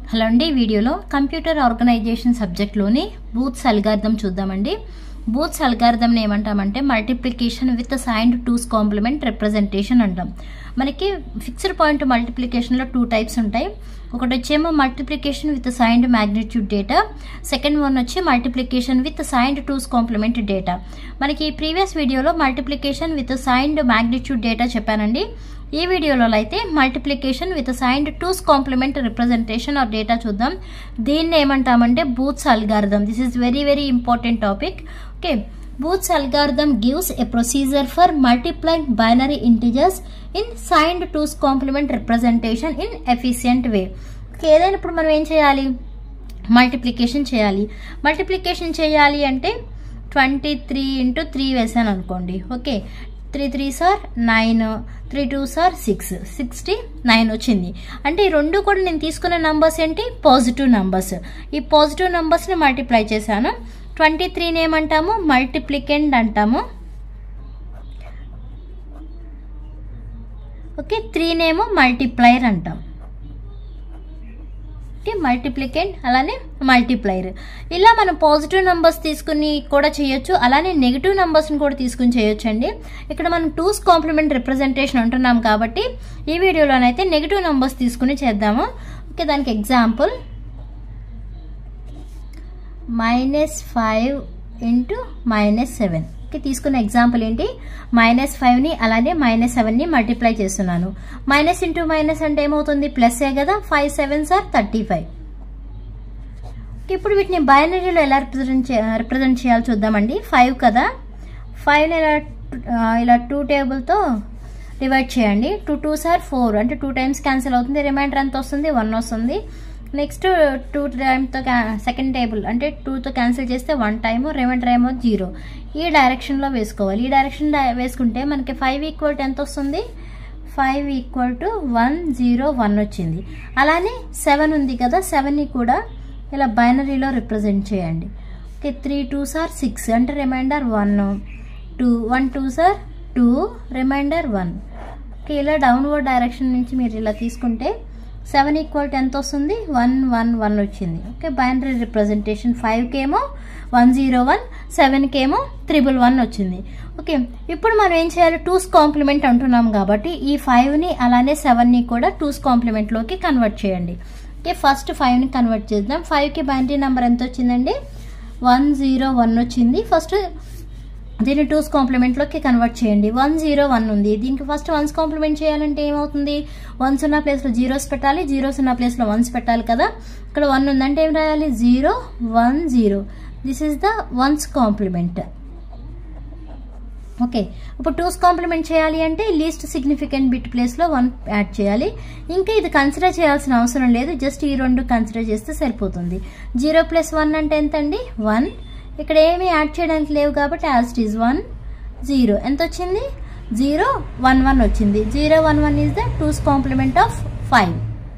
hello అండి ఈ వీడియోలో కంప్యూటర్ ఆర్గనైజేషన్ సబ్జెక్ట్లోని బూత్స్ అల్గార్థం చూద్దామండి బూత్స్ అల్గార్థంని ఏమంటామంటే multiplication with signed two's complement representation అంటాం మనకి ఫిక్స్డ్ పాయింట్ మల్టిప్లికేషన్లో టూ టైప్స్ ఉంటాయి ఒకటి వచ్చేమో multiplication with signed magnitude data second one వచ్చి multiplication with signed two's complement data మనకి ప్రీవియస్ వీడియోలో multiplication with signed magnitude data చెప్పానండి ఈ వీడియోలో అయితే multiplication with signed two's complement representation or data చూద్దాం దీన్ని ఏమంటామంటే Booth's algorithm this is very very important topic okay Booth's algorithm gives a procedure for multiplying binary integers in signed two's complement representation in efficient way ఏదైనా ఇప్పుడు మనం ఏం చేయాలి multiplication చేయాలి multiplication చేయాలి అంటే ట్వంటీ త్రీ ఇంటూ త్రీ వేసాను అనుకోండి okay three three are nine three two are six sixty nine వచ్చింది అంటే ఈ రెండు కూడా నేను తీసుకున్న నంబర్స్ ఏంటి పాజిటివ్ నంబర్స్ ఈ పాజిటివ్ నంబర్స్ని మల్టిప్లై చేశాను ట్వంటీ త్రీని ఏమంటాము మల్టిప్లికెండ్ అంటాము ఓకే త్రీనేమో మల్టిప్లైర్ అంటాం ఓకే మల్టిప్లికెంట్ అలానే మల్టిప్లైర్ ఇలా మనం పాజిటివ్ నెంబర్స్ తీసుకుని కూడా చేయొచ్చు అలానే నెగిటివ్ నెంబర్స్ని కూడా తీసుకుని చేయొచ్చు అండి ఇక్కడ మనం టూస్ కాంప్లిమెంట్ రిప్రజెంటేషన్ ఉంటున్నాం కాబట్టి ఈ వీడియోలోనైతే నెగిటివ్ నెంబర్స్ తీసుకుని చేద్దాము ఓకే దానికి example minus five into minus seven okay తీసుకున్న ఎగ్జాంపుల్ ఏంటి మైనస్ ఫైవ్ని అలానే మైనస్ సెవెన్ని మల్టిప్లై చేస్తున్నాను మైనస్ ఇంటూ మైనస్ అంటే ఏమవుతుంది ప్లస్ఏ కదా five seven are thirty five ఇప్పుడు వీటిని బైనరీలో ఎలా రిప్రజెంట్ రిప్రజెంట్ చేయాలో చూద్దామండి ఫైవ్ కదా ఫైవ్ని ఇలా ఇలా టూ టేబుల్తో డివైడ్ చేయండి టూ టూ సార్ ఫోర్ అంటే టూ టైమ్స్ క్యాన్సిల్ అవుతుంది రిమైండర్ ఎంత వస్తుంది వన్ వస్తుంది నెక్స్ట్ టూ టైమ్తో సెకండ్ టేబుల్ అంటే టూతో క్యాన్సిల్ చేస్తే వన్ టైము రిమైండర్ ఏమో జీరో ఈ డైరెక్షన్లో వేసుకోవాలి ఈ డైరెక్షన్ వేసుకుంటే మనకి ఫైవ్ ఈక్వల్ టు ఎంత వస్తుంది five equal to one zero one వచ్చింది అలానే సెవెన్ ఉంది కదా సెవెన్ని కూడా ఇలా బైనరీలో రిప్రజెంట్ చేయండి okay three two are six అంటే remainder one two one two are two remainder one okay ఇలా డౌన్వర్డ్ డైరెక్షన్ నుంచి మీరు ఇలా తీసుకుంటే సెవెన్ ఈక్వల్ టు ఎంత వస్తుంది వన్ వన్ వన్ వచ్చింది ఓకే బైనరీ రిప్రజెంటేషన్ ఫైవ్కి ఏమో వన్ జీరో వన్ సెవెన్కి ఏమో త్రిబుల్ వన్ వచ్చింది ఓకే ఇప్పుడు మనం ఏం చేయాలి టూస్ కాంప్లిమెంట్ అంటున్నాం కాబట్టి ఈ ఫైవ్ని అలానే సెవెన్ని కూడా టూస్ కాంప్లిమెంట్లోకి కన్వర్ట్ చేయండి ఓకే ఫస్ట్ ఫైవ్ని కన్వర్ట్ చేద్దాం ఫైవ్కి బైనరీ నెంబర్ ఎంత వచ్చిందండి వన్ జీరో వన్ వచ్చింది ఫస్ట్ దీన్ని టూస్ కాంప్లిమెంట్లోకి కన్వర్ట్ చేయండి వన్ జీరో వన్ ఉంది దీనికి ఫస్ట్ వన్స్ కాంప్లిమెంట్ చేయాలంటే ఏమవుతుంది వన్స్ ఉన్న ప్లేస్లో జీరోస్ పెట్టాలి జీరోస్ ఉన్న ప్లేస్లో వన్స్ పెట్టాలి కదా ఇక్కడ వన్ ఉందంటే ఏం రాయాలి zero one zero this is the one's complement okay ఇప్పుడు టూస్ కాంప్లిమెంట్ చేయాలి అంటే లీస్ట్ సిగ్నిఫికెంట్ బిట్ ప్లేస్లో వన్ యాడ్ చేయాలి ఇంకా ఇది కన్సిడర్ చేయాల్సిన అవసరం లేదు జస్ట్ ఈ రెండు కన్సిడర్ చేస్తే సరిపోతుంది జీరో ప్లస్ వన్ అంటే ఎంత అండి వన్ ఇక్కడ ఏమి యాడ్ చేయడానికి లేవు కాబట్టి as it is one zero ఎంత వచ్చింది జీరో వన్ వన్ వచ్చింది zero one one is the two's complement of five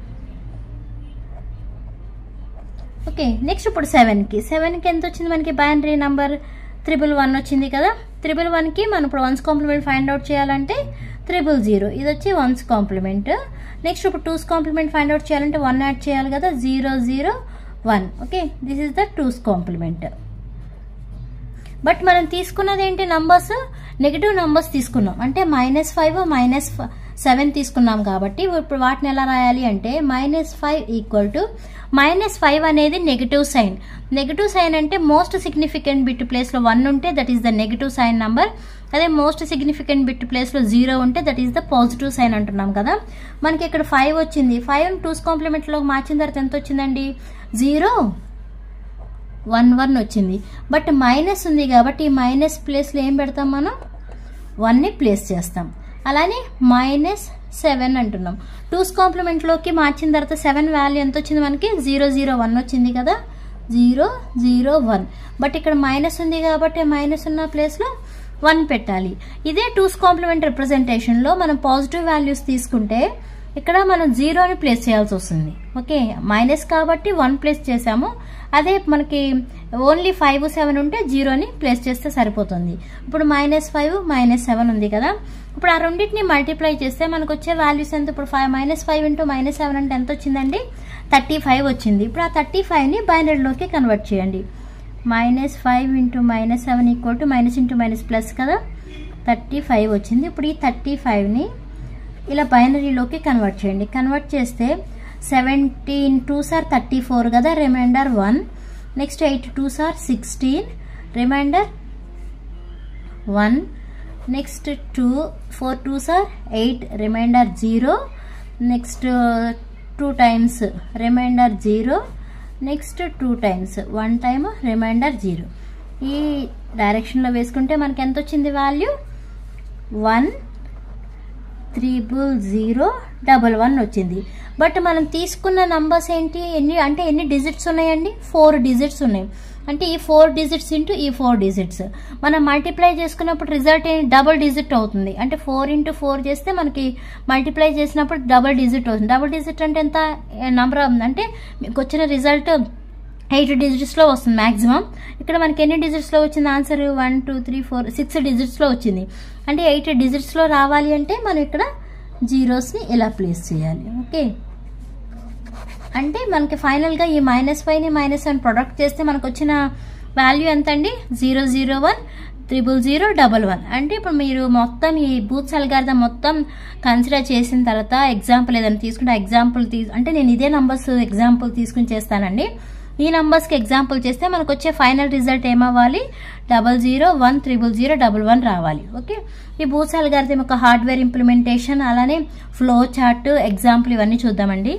okay next ఇప్పుడు సెవెన్కి సెవెన్కి ఎంత వచ్చింది మనకి బైనరీ నంబర్ త్రిబుల్ వన్ వచ్చింది కదా త్రిబుల్ వన్కి మనం ఇప్పుడు వన్స్ కాంప్లిమెంట్ ఫైండ్ అవుట్ చేయాలంటే త్రిబుల్ జీరో ఇది వచ్చి వన్స్ కాంప్లిమెంట్ నెక్స్ట్ ఇప్పుడు టూస్ కాంప్లిమెంట్ ఫైండ్ అవుట్ చేయాలంటే వన్ యాడ్ చేయాలి కదా zero zero one okay this is the two's complement but మనం తీసుకున్నది ఏంటి నంబర్స్ నెగిటివ్ నంబర్స్ తీసుకున్నాం అంటే మైనస్ ఫైవ్ మైనస్ సెవెన్ తీసుకున్నాం కాబట్టి ఇప్పుడు వాటిని ఎలా రాయాలి అంటే minus five equal to minus five అనేది నెగిటివ్ సైన్ నెగిటివ్ సైన్ అంటే మోస్ట్ సిగ్నిఫికెంట్ బిట్ ప్లేస్లో వన్ ఉంటే that is the negative sign number అదే మోస్ట్ సిగ్నిఫికెంట్ బిట్ ప్లేస్లో జీరో ఉంటే that is the positive sign అంటున్నాం కదా మనకి ఇక్కడ ఫైవ్ వచ్చింది ఫైవ్ టూస్ కాంప్లిమెంట్లోకి మార్చిన తర్వాత ఎంత వచ్చిందండి జీరో వన్ వన్ వచ్చింది బట్ మైనస్ ఉంది కాబట్టి ఈ మైనస్ ప్లేస్లో ఏం పెడతాం మనం వన్ని ప్లేస్ చేస్తాం అలానే మైనస్ సెవెన్ అంటున్నాం టూస్ కాంప్లిమెంట్లోకి మార్చిన తర్వాత సెవెన్ వాల్యూ ఎంత వచ్చింది మనకి జీరో జీరో వన్ వచ్చింది కదా జీరో జీరో వన్ బట్ ఇక్కడ మైనస్ ఉంది కాబట్టి మైనస్ ఉన్న ప్లేస్లో వన్ పెట్టాలి ఇదే టూస్ కాంప్లిమెంట్ రిప్రజెంటేషన్లో మనం పాజిటివ్ వాల్యూస్ తీసుకుంటే ఇక్కడ మనం జీరోని ప్లేస్ చేయాల్సి వస్తుంది ఓకే మైనస్ కాబట్టి వన్ ప్లేస్ చేసాము అదే మనకి ఓన్లీ ఫైవ్ సెవెన్ ఉంటే జీరోని ప్లేస్ చేస్తే సరిపోతుంది ఇప్పుడు మైనస్ ఫైవ్ మైనస్ సెవెన్ ఉంది కదా ఇప్పుడు ఆ రెండింటిని మల్టిప్లై చేస్తే మనకు వచ్చే వాల్యూస్ ఎంత ఇప్పుడు five minus five into minus seven అంటే ఎంత వచ్చిందండి థర్టీ ఫైవ్ వచ్చింది ఇప్పుడు ఆ థర్టీ ఫైవ్ని బైనరీలోకి కన్వర్ట్ చేయండి minus five into minus seven equal to minus into minus plus కదా థర్టీ ఫైవ్ వచ్చింది ఇప్పుడు ఈ థర్టీ ఫైవ్ని ఇలా బైనరీలోకి కన్వర్ట్ చేయండి కన్వర్ట్ చేస్తే సెవెంటీన్ టూ సార్ థర్టీ ఫోర్ కదా remainder one next eight two సార్ sixteen remainder one next two four two సార్ eight reminder zero next two times remainder zero next two times one time remainder zero ఈ డైరెక్షన్లో వేసుకుంటే మనకి ఎంత వచ్చింది value one triple zero double one వచ్చింది but మనం తీసుకున్న నంబర్స్ ఏంటి ఎన్ని అంటే ఎన్ని డిజిట్స్ ఉన్నాయండి ఫోర్ డిజిట్స్ ఉన్నాయి అంటే ఈ ఫోర్ డిజిట్స్ ఇంటూ ఈ ఫోర్ డిజిట్స్ మనం మల్టిప్లై చేసుకున్నప్పుడు రిజల్ట్ డబుల్ డిజిట్ అవుతుంది అంటే ఫోర్ ఇంటూ ఫోర్ చేస్తే మనకి మల్టిప్లై చేసినప్పుడు డబుల్ డిజిట్ అవుతుంది డబుల్ డిజిట్ అంటే ఎంత నంబర్ అంటే మీకు వచ్చిన రిజల్ట్ ఎయిట్ డిజిట్స్లో వస్తుంది మ్యాక్సిమం ఇక్కడ మనకి ఎన్ని డిజిట్స్లో వచ్చింది answer one two three four six డిజిట్స్లో వచ్చింది అంటే ఎయిట్ డిజిట్స్లో రావాలి అంటే మనం ఇక్కడ జీరోస్ని ఇలా ప్లేస్ చేయాలి ఓకే అంటే మనకి ఫైనల్గా ఈ మైనస్ ఫైవ్ని మైనస్ వన్ ప్రొడక్ట్ చేస్తే మనకు వచ్చిన వాల్యూ ఎంత అండి zero zero one triple zero double one అంటే ఇప్పుడు మీరు మొత్తం ఈ బూత్స్ అల్గార్థం మొత్తం కన్సిడర్ చేసిన తర్వాత ఎగ్జాంపుల్ ఏదైనా తీసుకుంటే ఎగ్జాంపుల్ తీ అంటే నేను ఇదే నంబర్స్ ఎగ్జాంపుల్ తీసుకుని చేస్తానండి ఈ నంబర్స్కి ఎగ్జాంపుల్ చేస్తే మనకు వచ్చే ఫైనల్ రిజల్ట్ ఏమవ్వాలి double zero one triple zero double one రావాలి ఓకే ఈ బూత్స్ అల్గార్థం యొక్క హార్డ్వేర్ ఇంప్లిమెంటేషన్ అలానే ఫ్లో చార్ట్ ఎగ్జాంపుల్ ఇవన్నీ చూద్దామండి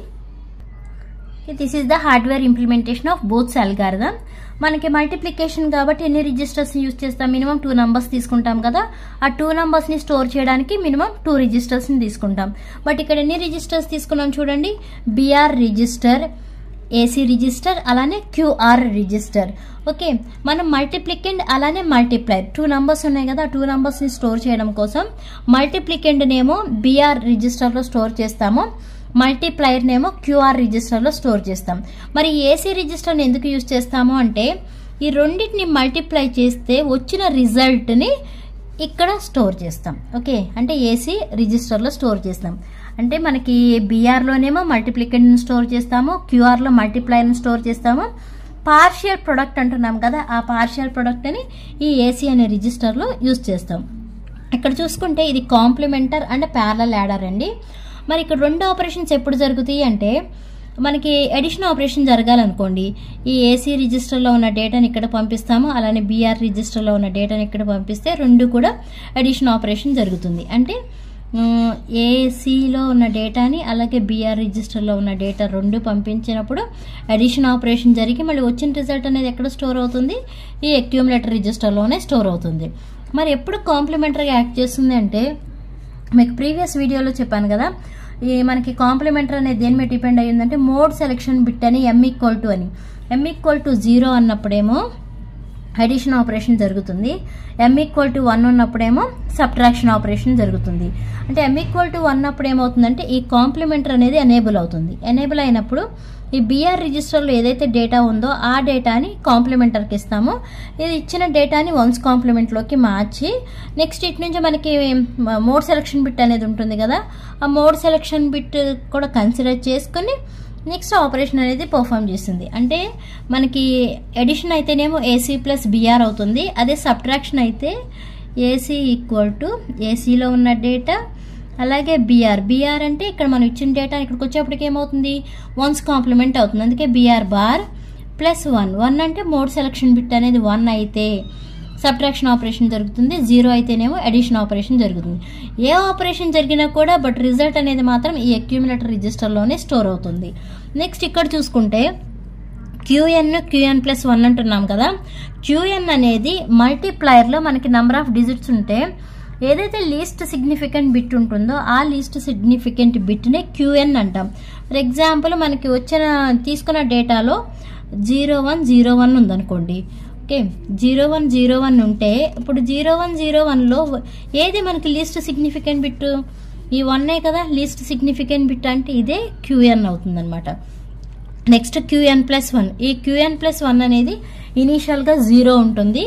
this is the hardware implementation of Booth's algorithm మనకి మల్టిప్లికేషన్ కాబట్టి ఎన్ని రిజిస్టర్స్ యూస్ చేస్తాం మినిమం టూ నంబర్స్ తీసుకుంటాం కదా ఆ టూ నంబర్స్ ని స్టోర్ చేయడానికి మినిమం టూ రిజిస్టర్స్ ని తీసుకుంటాం బట్ ఇక్కడ ఎన్ని రిజిస్టర్స్ తీసుకున్నాం చూడండి బిఆర్ రిజిస్టర్ ఏసీ రిజిస్టర్ అలానే క్యూఆర్ రిజిస్టర్ ఓకే మనం మల్టిప్లికెండ్ అలానే మల్టిప్లైర్ టూ నంబర్స్ ఉన్నాయి కదా టూ నంబర్స్ని స్టోర్ చేయడం కోసం మల్టిప్లికెండ్నేమో బిఆర్ రిజిస్టర్లో స్టోర్ చేస్తాము మల్టీప్లైర్నేమో క్యూఆర్ రిజిస్టర్లో స్టోర్ చేస్తాం మరి ఏసీ రిజిస్టర్ని ఎందుకు యూజ్ చేస్తాము అంటే ఈ రెండింటిని మల్టిప్లై చేస్తే వచ్చిన రిజల్ట్ని ఇక్కడ స్టోర్ చేస్తాం ఓకే అంటే ఏసీ రిజిస్టర్లో స్టోర్ చేస్తాం అంటే మనకి బీఆర్లోనేమో మల్టిప్లికెంట్ని స్టోర్ చేస్తాము క్యూఆర్లో మల్టిప్లైర్ని స్టోర్ చేస్తాము పార్షియల్ ప్రొడక్ట్ అంటున్నాం కదా ఆ పార్షియల్ ప్రొడక్ట్ని ఈ ఏసీ అనే రిజిస్టర్లో యూజ్ చేస్తాం ఇక్కడ చూసుకుంటే ఇది కాంప్లిమెంటర్ అండ్ ప్యారలల్ యాడర్ అండి మరి ఇక్కడ రెండు ఆపరేషన్స్ ఎప్పుడు జరుగుతాయి అంటే మనకి ఎడిషన్ ఆపరేషన్ జరగాలనుకోండి ఈ ఏసీ రిజిస్టర్లో ఉన్న డేటాని ఇక్కడ పంపిస్తాము అలానే బీఆర్ రిజిస్టర్లో ఉన్న డేటాని ఇక్కడ పంపిస్తే రెండు కూడా ఎడిషన్ ఆపరేషన్ జరుగుతుంది అంటే ఏసీలో ఉన్న డేటాని అలాగే బీఆర్ రిజిస్టర్లో ఉన్న డేటా రెండు పంపించినప్పుడు అడిషన్ ఆపరేషన్ జరిగి మళ్ళీ వచ్చిన రిజల్ట్ అనేది ఎక్కడ స్టోర్ అవుతుంది ఈ అక్యూములేటర్ రిజిస్టర్లోనే స్టోర్ అవుతుంది మరి ఎప్పుడు కాంప్లిమెంటరీగా యాక్ట్ చేస్తుంది అంటే మీకు ప్రీవియస్ వీడియోలో చెప్పాను కదా ఈ మనకి కాంప్లిమెంటరీ అనేది దేని మీద డిపెండ్ అయ్యిందంటే మోడ్ సెలెక్షన్ బిట్ అని ఎం ఈక్వల్ టు అని ఎం ఈక్వల్ టు జీరో అన్నప్పుడేమో అడిషన్ ఆపరేషన్ జరుగుతుంది ఎం ఈక్వల్ టు వన్ ఉన్నప్పుడేమో సబ్ట్రాక్షన్ ఆపరేషన్ జరుగుతుంది అంటే ఎం ఈక్వల్ టు వన్ అప్పుడు ఏమవుతుందంటే ఈ కాంప్లిమెంటర్ అనేది ఎనేబుల్ అవుతుంది ఎనేబుల్ అయినప్పుడు ఈ బీఆర్ రిజిస్టర్లో ఏదైతే డేటా ఉందో ఆ డేటాని కాంప్లిమెంటర్కి ఇస్తామో ఇది ఇచ్చిన డేటాని వన్స్ కాంప్లిమెంట్లోకి మార్చి నెక్స్ట్ ఇటు నుంచి మనకి మోడ్ సెలక్షన్ బిట్ అనేది ఉంటుంది కదా ఆ మోడ్ సెలక్షన్ బిట్ కూడా కన్సిడర్ చేసుకుని నెక్స్ట్ ఆపరేషన్ అనేది పర్ఫామ్ చేస్తుంది అంటే మనకి ఎడిషన్ అయితేనేమో ఏసీ ప్లస్ బీఆర్ అవుతుంది అదే సబ్ట్రాక్షన్ అయితే ఏసీ ఈక్వల్ టు ఏసీలో ఉన్న డేటా అలాగే బీఆర్ బీఆర్ అంటే ఇక్కడ మనం ఇచ్చిన డేటా ఇక్కడికి వచ్చేప్పటికి ఏమవుతుంది వన్స్ కాంప్లిమెంట్ అవుతుంది అందుకే BR bar plus one one అంటే మోడ్ సెలక్షన్ బిట్ అనేది వన్ అయితే సబ్ట్రాక్షన్ ఆపరేషన్ జరుగుతుంది జీరో అయితేనేమో అడిషన్ ఆపరేషన్ జరుగుతుంది ఏ ఆపరేషన్ జరిగినా కూడా బట్ రిజల్ట్ అనేది మాత్రం ఈ అక్యూములేటర్ రిజిస్టర్లోనే స్టోర్ అవుతుంది నెక్స్ట్ ఇక్కడ చూసుకుంటే క్యూఎన్ క్యూఎన్ ప్లస్ వన్ అంటున్నాం కదా క్యూఎన్ అనేది మల్టీప్లయర్లో మనకి నెంబర్ ఆఫ్ డిజిట్స్ ఉంటే ఏదైతే లీస్ట్ సిగ్నిఫికెంట్ బిట్ ఉంటుందో ఆ లీస్ట్ సిగ్నిఫికెంట్ బిట్నే క్యూఎన్ అంటాం ఫర్ ఎగ్జాంపుల్ మనకి వచ్చిన తీసుకున్న డేటాలో జీరో వన్ జీరో వన్ ఉందనుకోండి okay zero one zero one ఉంటే ఇప్పుడు జీరో వన్ జీరో వన్లో ఏది మనకి లీస్ట్ సిగ్నిఫికెంట్ బిట్ ఈ వన్నే కదా లీస్ట్ సిగ్నిఫికెంట్ బిట్ అంటే ఇదే క్యూఎన్ అవుతుందన్నమాట నెక్స్ట్ క్యూఎన్ ప్లస్ వన్ ఈ క్యూఎన్ ప్లస్ వన్ అనేది ఇనీషియల్గా జీరో ఉంటుంది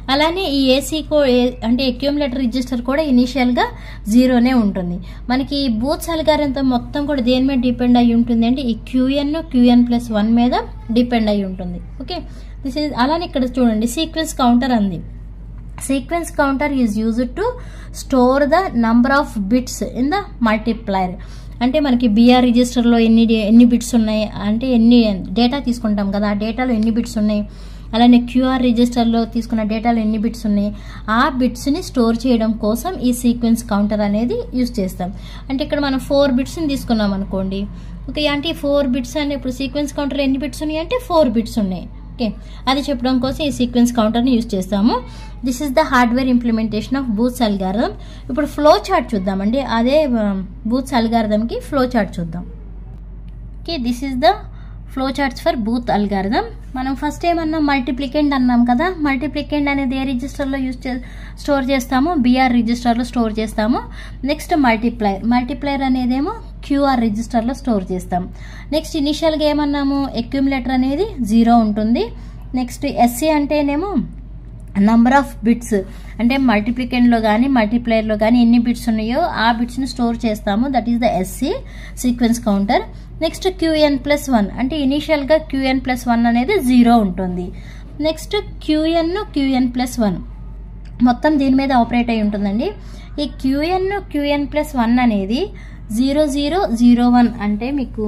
అలానే ఈ ఏసీ కో ఏ- అంటే అక్యూములేటర్ రిజిస్టర్ కూడా ఇనీషియల్గా జీరోనే ఉంటుంది మనకి బూత్స్ అల్గారంతో మొత్తం కూడా దేని మీద డిపెండ్ అయి ఉంటుంది అంటే ఈ క్యూఎన్ క్యూఎన్ ప్లస్ వన్ మీద డిపెండ్ అయి ఉంటుంది ఓకే దిస్ ఇస్ అలానే ఇక్కడ చూడండి సీక్వెన్స్ కౌంటర్ అంది sequence counter is used to store the number of bits in the multiplier అంటే మనకి బిఆర్ రిజిస్టర్లో ఎన్ని డే- ఎన్ని బిట్స్ ఉన్నాయి అంటే ఎన్ని డేటా తీసుకుంటాం కదా ఆ డేటాలో ఎన్ని బిట్స్ ఉన్నాయి అలానే క్యూఆర్ రిజిస్టర్లో తీసుకున్న డేటాలో ఎన్ని బిట్స్ ఉన్నాయి ఆ బిట్స్ని స్టోర్ చేయడం కోసం ఈ సీక్వెన్స్ కౌంటర్ అనేది యూజ్ చేస్తాం అంటే ఇక్కడ మనం ఫోర్ బిట్స్ని తీసుకున్నాం అనుకోండి ఓకే అంటే ఫోర్ బిట్స్ అని ఇప్పుడు సీక్వెన్స్ కౌంటర్ ఎన్ని బిట్స్ ఉన్నాయి అంటే ఫోర్ బిట్స్ ఉన్నాయి ఓకే అది చెప్పడం కోసం ఈ సీక్వెన్స్ కౌంటర్ని యూజ్ చేస్తాము this is the hardware implementation of Booth's algorithm ఇప్పుడు ఫ్లో చార్ట్ చూద్దామండి అదే బూత్స్ అల్గారథంకి ఫ్లో చార్ట్ చూద్దాం okay this is the flow charts for Booth algorithm మనం ఫస్ట్ ఏమన్నా మల్టిప్లికెంట్ అన్నాం కదా మల్టిప్లికెంట్ అనేది ఏ రిజిస్టర్లో యూజ్ చే స్టోర్ చేస్తాము బీఆర్ రిజిస్టర్లో స్టోర్ చేస్తాము నెక్స్ట్ మల్టిప్లైర్ మల్టిప్లైర్ అనేదేమో క్యూఆర్ రిజిస్టర్లో స్టోర్ చేస్తాం నెక్స్ట్ ఇనిషియల్గా ఏమన్నాము ఎక్యుములేటర్ అనేది జీరో ఉంటుంది నెక్స్ట్ ఎస్సీ అంటేనేమో నంబర్ ఆఫ్ బిట్స్ అంటే మల్టిప్లికెంట్లో కానీ మల్టిప్లైర్లో కానీ ఎన్ని బిట్స్ ఉన్నాయో ఆ బిట్స్ని స్టోర్ చేస్తాము that is the SC sequence counter next QN plus one అంటే ఇనీషియల్గా క్యూఎన్ ప్లస్ వన్ అనేది జీరో ఉంటుంది next QN QN plus one మొత్తం దీని మీద ఆపరేట్ అయి ఉంటుందండి ఈ క్యూఎన్ క్యూఎన్ ప్లస్ వన్ అనేది జీరో జీరో జీరో వన్ అంటే మీకు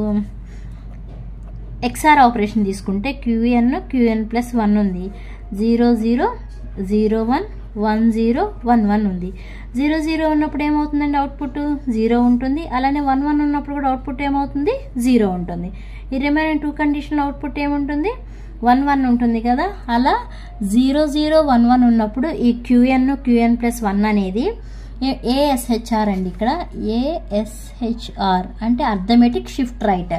ఎక్స్ఆర్ ఆపరేషన్ తీసుకుంటే క్యూఎన్ క్యూఎన్ ప్లస్ వన్ ఉంది zero zero zero one one zero one one ఉంది జీరో జీరో ఉన్నప్పుడు ఏమవుతుందండి అవుట్పుట్ జీరో ఉంటుంది అలానే వన్ వన్ ఉన్నప్పుడు కూడా అవుట్పుట్ ఏమవుతుంది జీరో ఉంటుంది ఈ రిమైనింగ్ టూ కండిషన్ అవుట్పుట్ ఏముంటుంది వన్ వన్ ఉంటుంది కదా అలా జీరో జీరో వన్ వన్ ఉన్నప్పుడు ఈ క్యూఎన్ క్యూఎన్ ప్లస్ వన్ అనేది ఏఎస్హెచ్ఆర్ అండి ఇక్కడ ఏఎస్హెచ్ఆర్ అంటే అర్థమెటిక్ షిఫ్ట్ రైట్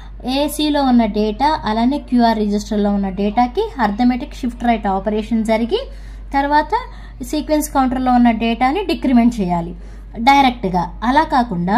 ఏసీలో ఉన్న డేటా అలానే క్యూఆర్ రిజిస్టర్లో ఉన్న డేటాకి అర్థమెటిక్ షిఫ్ట్ రైట్ ఆపరేషన్ జరిగి తర్వాత సీక్వెన్స్ కౌంటర్లో ఉన్న డేటాని డిక్రిమెంట్ చేయాలి డైరెక్ట్గా అలా కాకుండా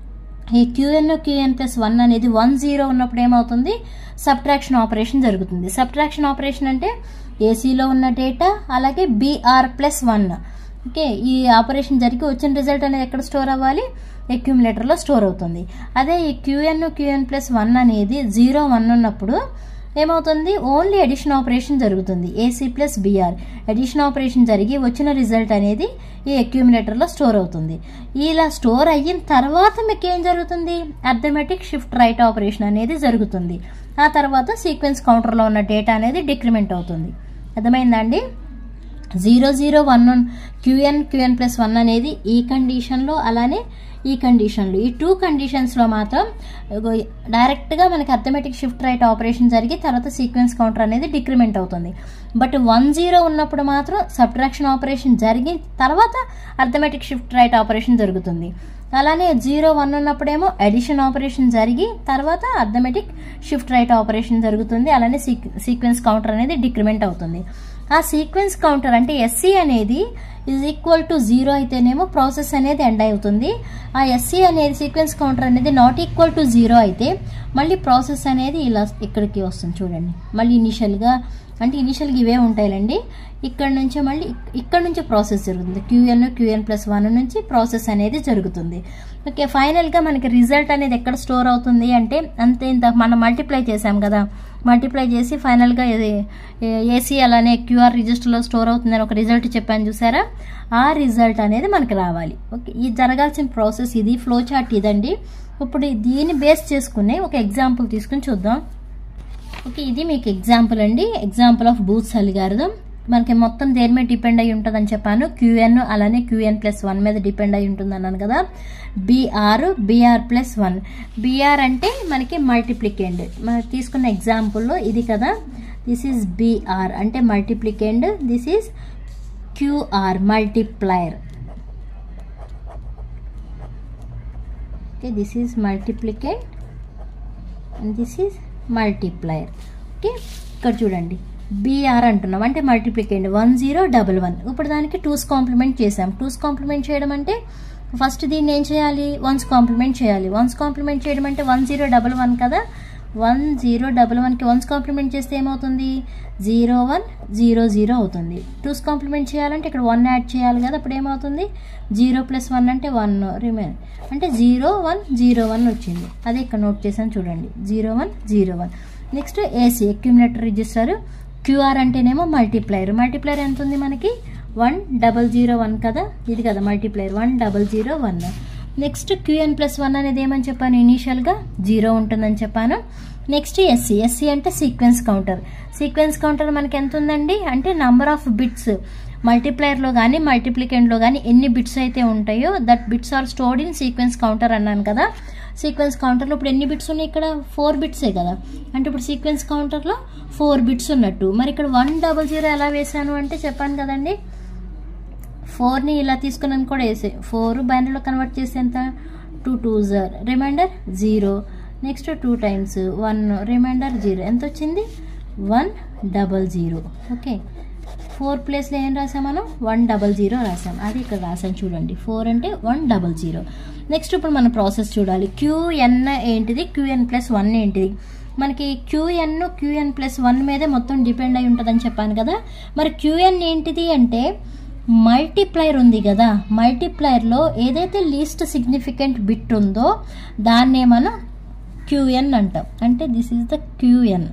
ఈ క్యూఎన్ క్యూఎన్ ప్లస్ వన్ అనేది వన్ జీరో ఉన్నప్పుడు ఏమవుతుంది subtraction operation subtraction operation operation అంటే ఏసీలో ఉన్న డేటా అలాగే బీఆర్ ప్లస్ వన్ ఓకే ఈ ఆపరేషన్ జరిగి వచ్చిన రిజల్ట్ అనేది ఎక్కడ స్టోర్ అవ్వాలి అక్యూములేటర్లో స్టోర్ అవుతుంది అదే ఈ క్యూఎన్ క్యూఎన్ ప్లస్ వన్ అనేది జీరో వన్ ఉన్నప్పుడు ఏమవుతుంది ఓన్లీ ఎడిషన్ ఆపరేషన్ జరుగుతుంది AC plus BR addition operation జరిగి వచ్చిన రిజల్ట్ అనేది ఈ అక్యూములేటర్లో స్టోర్ అవుతుంది ఇలా స్టోర్ అయిన తర్వాత మీకు ఏం జరుగుతుంది అర్థమెటిక్ షిఫ్ట్ రైట్ ఆపరేషన్ అనేది జరుగుతుంది ఆ తర్వాత సీక్వెన్స్ కౌంటర్లో ఉన్న డేటా అనేది డిక్రిమెంట్ అవుతుంది అర్థమైందండి zero zero one one QN QN plus one అనేది ఈ కండిషన్లో అలానే ఈ కండిషన్లో ఈ టూ కండిషన్స్లో మాత్రం ఇగో డైరెక్ట్గా మనకి అర్థమెటిక్ షిఫ్ట్ రైట్ ఆపరేషన్ జరిగి తర్వాత సీక్వెన్స్ కౌంటర్ అనేది డిక్రిమెంట్ అవుతుంది బట్ వన్ జీరో ఉన్నప్పుడు మాత్రం సబ్ట్రాక్షన్ ఆపరేషన్ జరిగి తర్వాత అర్థమెటిక్ షిఫ్ట్ రైట్ ఆపరేషన్ జరుగుతుంది అలానే జీరో వన్ ఉన్నప్పుడేమో అడిషన్ ఆపరేషన్ జరిగి తర్వాత అర్థమెటిక్ షిఫ్ట్ రైట్ ఆపరేషన్ జరుగుతుంది అలానే సీక్వెన్స్ కౌంటర్ అనేది డిక్రిమెంట్ అవుతుంది ఆ సీక్వెన్స్ కౌంటర్ అంటే ఎస్సీ అనేది ఈజ్ ఈక్వల్ టు జీరో అయితేనేమో ప్రాసెస్ అనేది ఎండ్ అవుతుంది ఆ ఎస్సీ అనేది సీక్వెన్స్ కౌంటర్ అనేది నాట్ ఈక్వల్ టు జీరో అయితే మళ్ళీ ప్రాసెస్ అనేది ఇలా ఇక్కడికి వస్తుంది చూడండి మళ్ళీ ఇనిషియల్గా అంటే ఇనిషియల్గా ఇవే ఉంటాయిలండి ఇక్కడ నుంచి మళ్ళీ ఇక్కడ నుంచి ప్రాసెస్ జరుగుతుంది క్యూఎన్ క్యూఎన్ ప్లస్ వన్ నుంచి ప్రాసెస్ అనేది జరుగుతుంది ఓకే ఫైనల్గా మనకి రిజల్ట్ అనేది ఎక్కడ స్టోర్ అవుతుంది అంటే అంతే ఇంత మనం మల్టిప్లై చేసాం కదా మల్టిప్లై చేసి ఫైనల్గా ఇది ఏసీ అలానే క్యూఆర్ రిజిస్టర్లో స్టోర్ అవుతుందని ఒక రిజల్ట్ చెప్పాను చూసారా ఆ రిజల్ట్ అనేది మనకి రావాలి ఓకే ఈ జరగాల్సిన ప్రాసెస్ ఇది ఫ్లో చార్ట్ ఇదండి ఇప్పుడు దీన్ని బేస్ చేసుకునే ఒక ఎగ్జాంపుల్ తీసుకుని చూద్దాం ఓకే ఇది మీకు ఎగ్జాంపుల్ అండి ఎగ్జాంపుల్ ఆఫ్ బూత్స్ అల్గారిథం మనకి మొత్తం దేని మీద డిపెండ్ అయి ఉంటుందని చెప్పాను క్యూఎన్ అలానే క్యూఎన్ ప్లస్ వన్ మీద డిపెండ్ అయి ఉంటుంది అన్నాను కదా BR BR plus one BR అంటే మనకి మల్టిప్లికెండ్ మనం తీసుకున్న ఎగ్జాంపుల్లో ఇది కదా దిస్ ఈజ్ బీఆర్ అంటే multiplicand this is QR multiplier okay this is multiplicand and this is multiplier okay ఇక్కడ చూడండి బీఆర్ అంటున్నాం అంటే multiplicand one zero double one ఇప్పుడు దానికి టూస్ కాంప్లిమెంట్ చేసాం టూస్ కాంప్లిమెంట్ చేయడం అంటే ఫస్ట్ దీన్ని ఏం చేయాలి వన్స్ కాంప్లిమెంట్ చేయాలి వన్స్ కాంప్లిమెంట్ చేయడం అంటే వన్ జీరో డబల్ వన్ కదా వన్ జీరో డబల్ వన్కి వన్స్ కాంప్లిమెంట్ చేస్తే ఏమవుతుంది జీరో వన్ జీరో జీరో అవుతుంది టూస్ కాంప్లిమెంట్ చేయాలంటే ఇక్కడ వన్ యాడ్ చేయాలి కదా అప్పుడు ఏమవుతుంది జీరో ప్లస్ వన్ అంటే వన్ రిమైన్ అంటే జీరో వన్ జీరో వన్ వచ్చింది అదే ఇక్కడ నోట్ చేశాను చూడండి zero one zero one next AC accumulator register QR అంటేనేమో మల్టీప్లైర్ మల్టీప్లైర్ ఎంత ఉంది మనకి వన్ డబల్ జీరో వన్ కదా ఇది కదా multiplier one double zero one next QN plus one అనేది ఏమని చెప్పాను ఇనీషియల్గా జీరో ఉంటుందని చెప్పాను నెక్స్ట్ ఎస్సీ ఎస్సీ అంటే సీక్వెన్స్ కౌంటర్ సీక్వెన్స్ కౌంటర్ మనకి ఎంత ఉందండి అంటే నంబర్ ఆఫ్ బిట్స్ మల్టీప్లైర్లో కానీ మల్టిప్లికెంట్లో కానీ ఎన్ని బిట్స్ అయితే ఉంటాయో that bits are stored in sequence counter అన్నాను కదా సీక్వెన్స్ కౌంటర్లో ఇప్పుడు ఎన్ని బిట్స్ ఉన్నాయి ఇక్కడ ఫోర్ బిట్సే కదా అంటే ఇప్పుడు సీక్వెన్స్ కౌంటర్లో ఫోర్ బిట్స్ ఉన్నట్టు మరి ఇక్కడ వన్ డబల్ జీరో ఎలా వేసాను అంటే చెప్పాను కదండి ఫోర్ని ఇలా తీసుకున్నాను కూడా వేసే ఫోర్ బైనరీలో కన్వర్ట్ చేస్తే ఎంత టూ టూ జర్ remainder zero next two times one remainder zero ఎంత వచ్చింది one double zero okay four ప్లేస్లో ఏం రాసాం మనం వన్ డబల్ జీరో రాసాం అది ఇక్కడ రాసాం చూడండి ఫోర్ అంటే వన్ డబల్ జీరో నెక్స్ట్ ఇప్పుడు మన ప్రాసెస్ చూడాలి క్యూఎన్ ఏంటిది క్యూఎన్ ప్లస్ వన్ ఏంటిది మనకి క్యూఎన్ క్యూఎన్ ప్లస్ వన్ మీదే మొత్తం డిపెండ్ అయి ఉంటుందని చెప్పాను కదా మరి క్యూఎన్ ఏంటిది అంటే మల్టిప్లైర్ ఉంది కదా మల్టిప్లైర్లో ఏదైతే లీస్ట్ సిగ్నిఫికెంట్ బిట్ ఉందో దాన్నే మనం క్యూఎన్ అంటాం అంటే this is the QN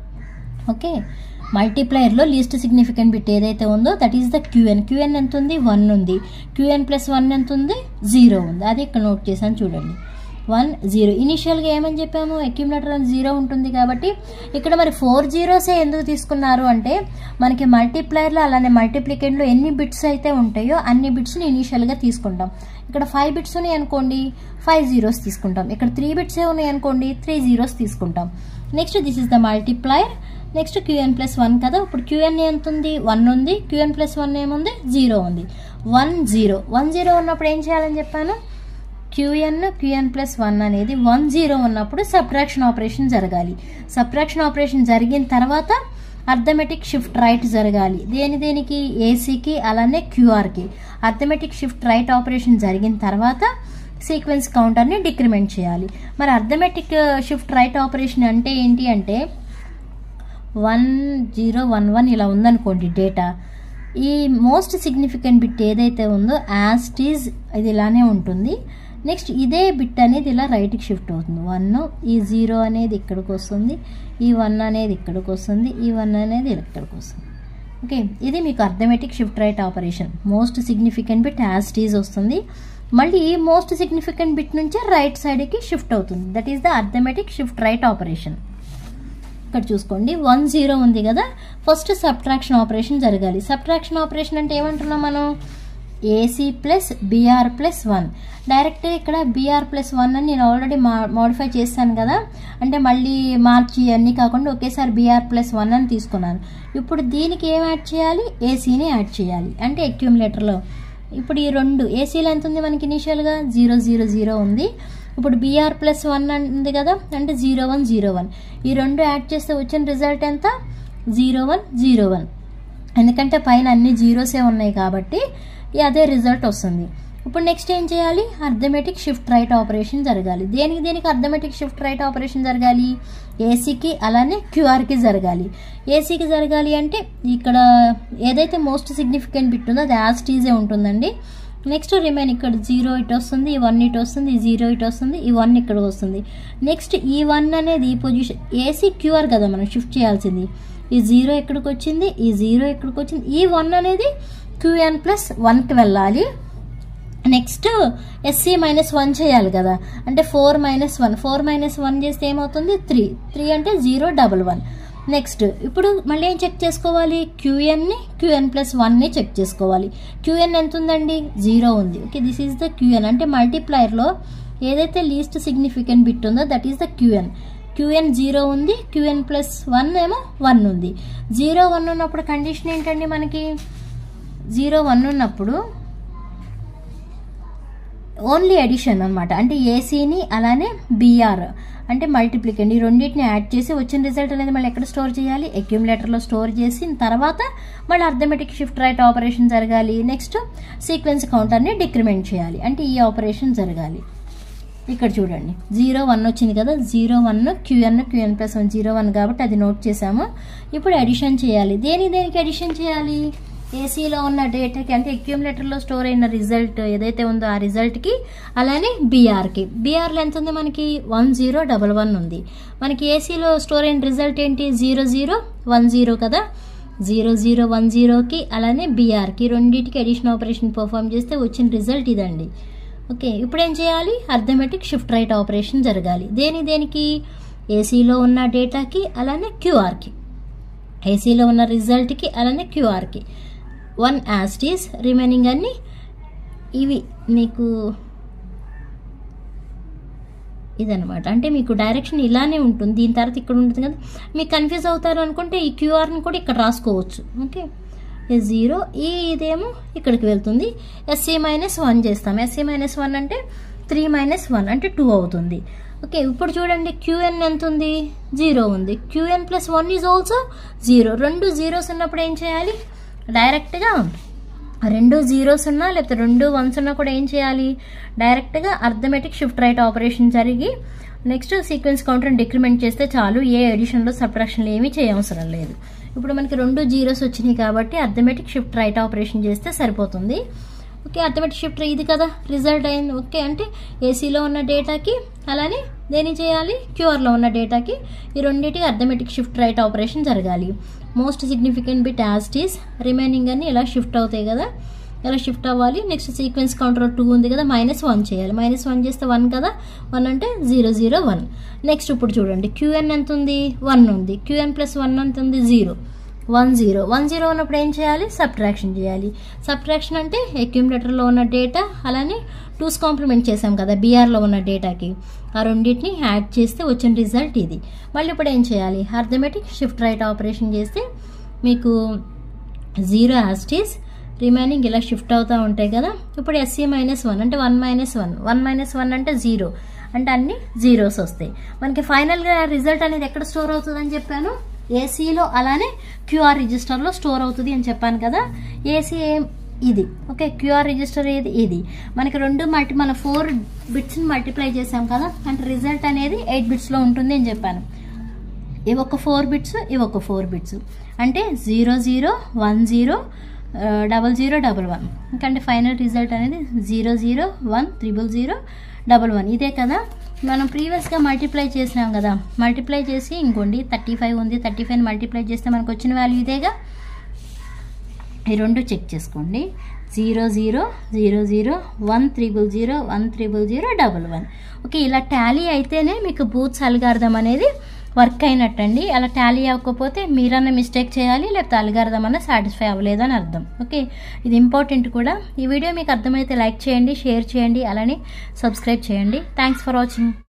okay మల్టీప్లైర్లో లీస్ట్ సిగ్నిఫికెంట్ బిట్ ఏదైతే ఉందో that is the QN QN ఎంత ఉంది వన్ ఉంది క్యూఎన్ ప్లస్ వన్ ఎంత ఉంది జీరో ఉంది అది ఇక్కడ నోట్ చేశాను చూడండి వన్ జీరో ఇనిషియల్గా ఏమని చెప్పాము అక్యుమిలేటర్ అని జీరో ఉంటుంది కాబట్టి ఇక్కడ మరి ఫోర్ జీరోసే ఎందుకు తీసుకున్నారు అంటే మనకి మల్టీప్లైర్లో అలానే మల్టిప్లికెంట్లో ఎన్ని బిట్స్ అయితే ఉంటాయో అన్ని బిట్స్ని ఇనిషియల్గా తీసుకుంటాం ఇక్కడ ఫైవ్ బిట్స్ ఉన్నాయి అనుకోండి ఫైవ్ జీరోస్ తీసుకుంటాం ఇక్కడ త్రీ బిట్సే ఉన్నాయి అనుకోండి త్రీ జీరోస్ తీసుకుంటాం next this is the multiplier next QN plus one కదా ఇప్పుడు క్యూఎన్ ఎంత ఉంది వన్ ఉంది క్యూఎన్ ప్లస్ వన్ ఏముంది జీరో ఉంది వన్ జీరో వన్ జీరో ఉన్నప్పుడు ఏం చేయాలని చెప్పాను క్యూఎన్ క్యూఎన్ ప్లస్ వన్ అనేది వన్ జీరో ఉన్నప్పుడు సబ్ట్రాక్షన్ ఆపరేషన్ జరగాలి సబ్ట్రాక్షన్ ఆపరేషన్ జరిగిన తర్వాత అర్థమెటిక్ షిఫ్ట్ రైట్ జరగాలి దేని దేనికి ఏసీకి అలానే క్యూఆర్కి అర్థమెటిక్ షిఫ్ట్ రైట్ ఆపరేషన్ జరిగిన తర్వాత సీక్వెన్స్ కౌంటర్ని డిక్రిమెంట్ చేయాలి మరి అర్థమెటిక్ షిఫ్ట్ రైట్ ఆపరేషన్ అంటే ఏంటి అంటే వన్ జీరో వన్ వన్ ఇలా ఉందనుకోండి డేటా ఈ మోస్ట్ సిగ్నిఫికెంట్ బిట్ ఏదైతే ఉందో యాస్టీజ్ ఇది ఇలానే ఉంటుంది నెక్స్ట్ ఇదే బిట్ అనేది ఇలా రైట్కి షిఫ్ట్ అవుతుంది వన్ ఈ జీరో అనేది ఇక్కడికి వస్తుంది ఈ వన్ అనేది ఇక్కడికి వస్తుంది ఈ వన్ అనేది ఇక్కడికి వస్తుంది ఓకే ఇది మీకు arithmetic shift right operation most significant bit as it is వస్తుంది మళ్ళీ ఈ మోస్ట్ సిగ్నిఫికెంట్ బిట్ నుంచే రైట్ సైడ్కి షిఫ్ట్ అవుతుంది that is the arithmetic shift right operation ఇక్కడ చూసుకోండి వన్ జీరో ఉంది కదా ఫస్ట్ సబ్ట్రాక్షన్ ఆపరేషన్ జరగాలి సబ్ట్రాక్షన్ ఆపరేషన్ అంటే ఏమంటున్నాం మనం AC plus BR plus one డైరెక్ట్గా ఇక్కడ బీఆర్ ప్లస్ వన్ అని నేను ఆల్రెడీ మా మోడిఫై చేశాను కదా అంటే మళ్ళీ మార్చి అన్నీ కాకుండా ఒకేసారి బీఆర్ ప్లస్ వన్ అని తీసుకున్నాను ఇప్పుడు దీనికి ఏం యాడ్ చేయాలి ఏసీని యాడ్ చేయాలి అంటే అక్యూములేటర్లో ఇప్పుడు ఈ రెండు ఏసీలో ఎంత ఉంది మనకి ఇనీషియల్గా జీరో జీరో జీరో ఉంది ఇప్పుడు బీఆర్ ప్లస్ వన్ ఉంది కదా అంటే జీరో వన్ జీరో వన్ ఈ రెండు యాడ్ చేస్తే వచ్చిన రిజల్ట్ ఎంత జీరో వన్ జీరో వన్ ఎందుకంటే పైన అన్ని జీరోసే ఉన్నాయి కాబట్టి ఈ అదే రిజల్ట్ వస్తుంది ఇప్పుడు నెక్స్ట్ ఏం చేయాలి అర్థమెటిక్ షిఫ్ట్ రైట్ ఆపరేషన్ జరగాలి దేనికి దేనికి అర్థమెటిక్ షిఫ్ట్ రైట్ ఆపరేషన్ జరగాలి ఏసీకి అలానే క్యూఆర్కి జరగాలి ఏసీకి జరగాలి అంటే ఇక్కడ ఏదైతే మోస్ట్ సిగ్నిఫికెంట్ బిట్ ఉందో అది యాజ్ టీజే ఉంటుందండి నెక్స్ట్ రిమైన్ ఇక్కడ జీరో ఇటు వస్తుంది ఈ వన్ ఇటు వస్తుంది ఈ జీరో ఇటు వస్తుంది ఈ వన్ ఇక్కడ వస్తుంది నెక్స్ట్ ఈ వన్ అనేది ఈ పొజిషన్ ఏసీ క్యూఆర్ కదా మనం షిఫ్ట్ చేయాల్సింది ఈ జీరో ఎక్కడికి వచ్చింది ఈ జీరో ఎక్కడికి వచ్చింది ఈ వన్ అనేది క్యూఎన్ ప్లస్ వన్కి వెళ్ళాలి నెక్స్ట్ ఎస్సీ మైనస్ వన్ చేయాలి కదా అంటే four minus one four minus one చేస్తే ఏమవుతుంది త్రీ త్రీ అంటే జీరో డబల్ వన్ నెక్స్ట్ ఇప్పుడు మళ్ళీ ఏం చెక్ చేసుకోవాలి క్యూఎన్ని క్యూఎన్ ప్లస్ వన్ని చెక్ చేసుకోవాలి క్యూఎన్ ఎంత ఉందండి జీరో ఉంది okay this is the QN అంటే మల్టీప్లైర్లో ఏదైతే లీస్ట్ సిగ్నిఫికెంట్ బిట్ ఉందో that is the QN QN zero ఉంది క్యూఎన్ ప్లస్ వన్ ఏమో వన్ ఉంది జీరో వన్ ఉన్నప్పుడు కండిషన్ ఏంటండి మనకి జీరో వన్ ఉన్నప్పుడు ఓన్లీ ఎడిషన్ అనమాట అంటే ఏసీని అలానే బీఆర్ అంటే మల్టిప్లికెంట్ ఈ రెండింటిని యాడ్ చేసి వచ్చిన రిజల్ట్ అనేది మళ్ళీ ఎక్కడ స్టోర్ చేయాలి అక్యూములేటర్లో స్టోర్ చేసి తర్వాత మళ్ళీ అర్థమెటిక్ షిఫ్ట్ రైట్ ఆపరేషన్ జరగాలి నెక్స్ట్ సీక్వెన్స్ కౌంటర్ని డిక్రిమెంట్ చేయాలి అంటే ఈ ఆపరేషన్ జరగాలి ఇక్కడ చూడండి జీరో వన్ వచ్చింది కదా zero one QN QN plus one zero one కాబట్టి అది నోట్ చేసాము ఇప్పుడు అడిషన్ చేయాలి దేని దేనికి అడిషన్ చేయాలి ఏసీలో ఉన్న డేటాకి అంటే అక్యూములేటర్లో స్టోర్ అయిన రిజల్ట్ ఏదైతే ఉందో ఆ రిజల్ట్కి అలానే బీఆర్కి బీఆర్లో ఎంత ఉంది మనకి వన్ జీరో డబల్ వన్ ఉంది మనకి ఏసీలో స్టోర్ అయిన రిజల్ట్ ఏంటి జీరో జీరో వన్ జీరో కదా జీరో జీరో వన్ జీరోకి అలానే బీఆర్కి రెండింటికి అడిషన్ ఆపరేషన్ పర్ఫామ్ చేస్తే వచ్చిన రిజల్ట్ ఇదండి ఓకే ఇప్పుడు ఏం చేయాలి అర్థమెటిక్ షిఫ్ట్ రైట్ ఆపరేషన్ జరగాలి దేని దేనికి ఏసీలో ఉన్న డేటాకి అలానే క్యూఆర్కి ఏసీలో ఉన్న రిజల్ట్కి అలానే క్యూఆర్కి వన్ యాస్టీస్ రిమైనింగ్ అన్ని ఇవి మీకు ఇదనమాట అంటే మీకు డైరెక్షన్ ఇలానే ఉంటుంది దీని తర్వాత ఇక్కడ ఉంటుంది కదా మీకు కన్ఫ్యూజ్ అవుతారు అనుకుంటే ఈ క్యూఆర్ని కూడా ఇక్కడ రాసుకోవచ్చు ఓకే జీరో ఈ ఇదేమో ఇక్కడికి వెళ్తుంది ఎస్సీ మైనస్ వన్ చేస్తాం ఎస్సీ మైనస్ వన్ అంటే త్రీ మైనస్ వన్ అంటే టూ అవుతుంది ఓకే ఇప్పుడు చూడండి క్యూఎన్ ఎంత ఉంది జీరో ఉంది QN plus one is also zero రెండు జీరోస్ ఉన్నప్పుడు ఏం చేయాలి డైరెక్ట్గా రెండు జీరోస్ ఉన్నా లేకపోతే రెండు వన్స్ ఉన్నా కూడా ఏం చేయాలి డైరెక్ట్గా అర్థమెటిక్ షిఫ్ట్ రైట్ ఆపరేషన్ జరిగి నెక్స్ట్ సీక్వెన్స్ కౌంటర్ని డిక్రిమెంట్ చేస్తే చాలు ఏ ఎడిషన్లో సబ్ట్రాక్షన్లు ఏమీ చేయవసరం లేదు ఇప్పుడు మనకి రెండు జీరోస్ వచ్చినాయి కాబట్టి అర్థమెటిక్ షిఫ్ట్ రైట్ ఆపరేషన్ చేస్తే సరిపోతుంది ఓకే అర్థమెటిక్ షిఫ్ట్ ఇది కదా రిజల్ట్ అయింది ఓకే అంటే ఏసీలో ఉన్న డేటాకి అలానే దేని చేయాలి క్యూఆర్లో ఉన్న డేటాకి ఈ రెండింటికి అర్థమెటిక్ షిఫ్ట్ రైట్ ఆపరేషన్ జరగాలి most significant bit as it is remaining అన్ని ఇలా షిఫ్ట్ అవుతాయి కదా ఇలా షిఫ్ట్ అవ్వాలి నెక్స్ట్ సీక్వెన్స్ కౌంటర్ టూ ఉంది కదా మైనస్ వన్ చేయాలి మైనస్ వన్ చేస్తే వన్ కదా వన్ అంటే జీరో జీరో వన్ నెక్స్ట్ ఇప్పుడు చూడండి క్యూఎన్ ఎంత ఉంది వన్ ఉంది క్యూఎన్ ప్లస్ వన్ ఎంత ఉంది zero one zero one zero ఉన్నప్పుడు ఏం చేయాలి సబ్ట్రాక్షన్ చేయాలి సబ్ట్రాక్షన్ అంటే అక్యూములేటర్లో ఉన్న డేటా అలానే టూస్ కాంప్లిమెంట్ చేసాం కదా బీఆర్లో ఉన్న డేటాకి ఆ రెండింటిని యాడ్ చేస్తే వచ్చిన రిజల్ట్ ఇది మళ్ళీ ఇప్పుడు ఏం చేయాలి అర్థమెటిక్ షిఫ్ట్ రైట్ ఆపరేషన్ చేస్తే మీకు జీరో యాస్టీస్ రిమైనింగ్ ఇలా షిఫ్ట్ అవుతూ ఉంటాయి కదా ఇప్పుడు ఎస్సీ మైనస్ వన్ అంటే one minus one one minus one అంటే జీరో అంటే అన్ని జీరోస్ వస్తాయి మనకి ఫైనల్గా రిజల్ట్ అనేది ఎక్కడ స్టోర్ అవుతుందని చెప్పాను ఏసీలో అలానే క్యూఆర్ రిజిస్టర్లో స్టోర్ అవుతుంది అని చెప్పాను కదా ఏసీ ఇది ఓకే క్యూఆర్ రిజిస్టర్ ఏది ఇది మనకి రెండు మల్టీ మన ఫోర్ బిట్స్ని మల్టిప్లై చేసాం కదా అంటే రిజల్ట్ అనేది ఎయిట్ బిట్స్లో ఉంటుంది అని చెప్పాను ఇవి ఒక ఫోర్ బిట్స్ ఇవి ఒక ఫోర్ బిట్స్ అంటే zero zero one zero double zero double one ఎందుకంటే ఫైనల్ రిజల్ట్ అనేది zero zero one triple zero double one ఇదే కదా మనం ప్రీవియస్గా మల్టిప్లై చేసినాం కదా మల్టిప్లై చేసి ఇంకోండి థర్టీ ఫైవ్ ఉంది థర్టీ ఫైవ్ మల్టిప్లై చేస్తే మనకు వచ్చిన వాల్యూ ఇదేగా ఈ రెండు చెక్ చేసుకోండి zero zero zero zero one triple zero one triple zero double one okay ఇలా టాలీ అయితేనే మీకు బూత్స్ అల్గార్థం అనేది వర్క్ అయినట్టండి అలా టాలీ అవ్వకపోతే మీరన్నా మిస్టేక్ చేయాలి లేకపోతే అల్గార్థం అన్న సాటిస్ఫై అవ్వలేదు అని అర్థం ఓకే ఇది ఇంపార్టెంట్ కూడా ఈ వీడియో మీకు అర్థమైతే లైక్ చేయండి షేర్ చేయండి అలానే సబ్స్క్రైబ్ చేయండి థ్యాంక్స్ ఫర్ వాచింగ్